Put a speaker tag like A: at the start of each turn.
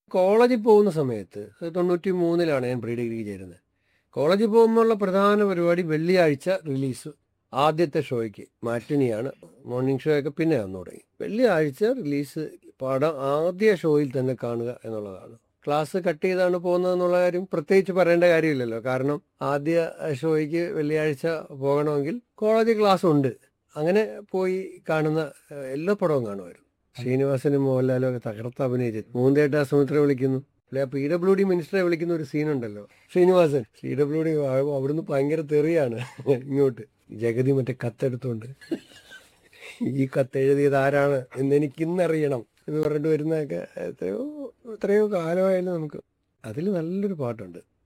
A: കോളേജിൽ പോകുന്ന സമയത്ത് തൊണ്ണൂറ്റി മൂന്നിലാണ് ഞാൻ പ്രീ ഡിഗ്രിക്ക് ചേരുന്നത് കോളേജിൽ പോകുമ്പോഴുള്ള പ്രധാന പരിപാടി വെള്ളിയാഴ്ച റിലീസ് ആദ്യത്തെ ഷോയ്ക്ക് മാറ്റിനിയാണ് മോർണിംഗ് ഷോ ഒക്കെ പിന്നെ വന്നു തുടങ്ങി വെള്ളിയാഴ്ച റിലീസ് പടം ആദ്യ ഷോയിൽ തന്നെ കാണുക എന്നുള്ളതാണ് ക്ലാസ് കട്ട് ചെയ്താണ് പോകുന്നത് എന്നുള്ള കാര്യം പ്രത്യേകിച്ച് പറയേണ്ട കാര്യമില്ലല്ലോ കാരണം ആദ്യ ഷോയ്ക്ക് വെള്ളിയാഴ്ച പോകണമെങ്കിൽ കോളേജ് ക്ലാസ് ഉണ്ട് അങ്ങനെ പോയി കാണുന്ന ഏഹ്, എല്ലാ പടവും കാണുമായിരുന്നു ശ്രീനിവാസനും മോഹൻലാലും ഒക്കെ തകർത്ത് അഭിനയിച്ചു മൂന്നേട്ട സുമിത്ര വിളിക്കുന്നു അല്ലെ പി ഡബ്ല്യു ഡി മിനിസ്റ്ററെ വിളിക്കുന്ന ഒരു സീനുണ്ടല്ലോ ശ്രീനിവാസൻ പി ഡബ്ല്യു ഡി അവിടുന്ന് ഭയങ്കര തെറിയാണ് ഇങ്ങോട്ട് ജഗതി മറ്റേ കത്തെടുത്തോണ്ട് ഈ കത്ത് എഴുതിയത് ആരാണ് എന്ന് എനിക്ക് ഇന്നറിയണം എന്ന് പറഞ്ഞിട്ട് വരുന്നതൊക്കെ എത്രയോ എത്രയോ കാലമായാലും നമുക്ക് അതിൽ നല്ലൊരു പാട്ടുണ്ട്